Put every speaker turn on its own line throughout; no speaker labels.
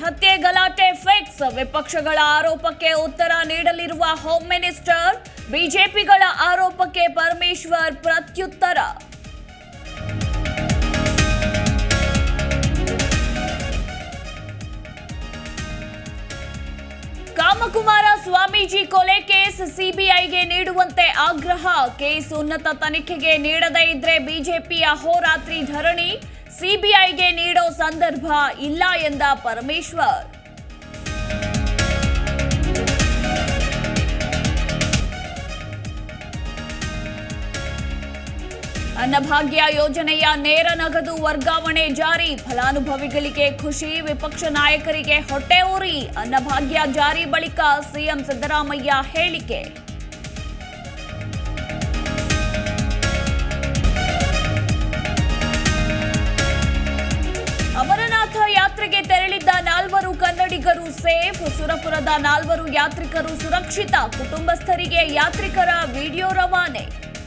ಹತ್ಯೆ ಗಲಾಟೆ ಫಿಕ್ಸ್ ವಿಪಕ್ಷಗಳ ಆರೋಪಕ್ಕೆ ಉತ್ತರ ನೀಡಲಿರುವ ಹೋಮ್ ಮಿನಿಸ್ಟರ್ ಬಿಜೆಪಿಗಳ ಆರೋಪಕ್ಕೆ ಪರಮೇಶ್ವರ್ ಪ್ರತ್ಯುತ್ತರ ಕಾಮಕುಮಾರ ಸ್ವಾಮೀಜಿ ಕೊಲೆ ಕೇಸ್ ಸಿಬಿಐಗೆ ನೀಡುವಂತೆ ಆಗ್ರಹ ಕೇಸ್ ಉನ್ನತ ತನಿಖೆಗೆ ನೀಡದೇ ಇದ್ರೆ ಬಿಜೆಪಿಯ ಹೋರಾತ್ರಿ ಧರಣಿ ಸಿಬಿಐಗೆ ನೀಡೋ ಸಂದರ್ಭ ಇಲ್ಲ ಎಂದ ಪರಮೇಶ್ವರ್ ಅನ್ನಭಾಗ್ಯ ಯೋಜನೆಯ ನೇರ ನಗದು ವರ್ಗಾವಣೆ ಜಾರಿ ಫಲಾನುಭವಿಗಳಿಗೆ ಖುಷಿ ವಿಪಕ್ಷ ನಾಯಕರಿಗೆ ಹೊಟ್ಟೆ ಉರಿ ಅನ್ನಭಾಗ್ಯ ಜಾರಿ ಬಳಿಕ ಸಿಎಂ ಸಿದ್ದರಾಮಯ್ಯ ಹೇಳಿಕೆ ಅಮರನಾಥ ಯಾತ್ರೆಗೆ ತೆರಳಿದ್ದ ನಾಲ್ವರು ಕನ್ನಡಿಗರು ಸೇಫ್ ಸುರಪುರದ ನಾಲ್ವರು ಯಾತ್ರಿಕರು ಸುರಕ್ಷಿತ ಕುಟುಂಬಸ್ಥರಿಗೆ ಯಾತ್ರಿಕರ ವಿಡಿಯೋ ರವಾನೆ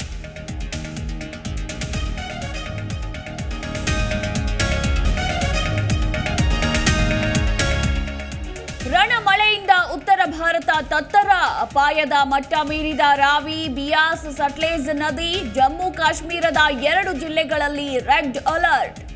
ರಣ ಮಳೆಯಿಂದ ಉತ್ತರ ಭಾರತ ತತ್ತರ ಅಪಾಯದ ಮಟ್ಟ ಮೀರಿದ ರಾವಿ ಬಿಯಾಸ್ ಸಟ್ಲೇಜ್ ನದಿ ಜಮ್ಮು ಕಾಶ್ಮೀರದ ಎರಡು ಜಿಲ್ಲೆಗಳಲ್ಲಿ ರೆಡ್ ಅಲರ್ಟ್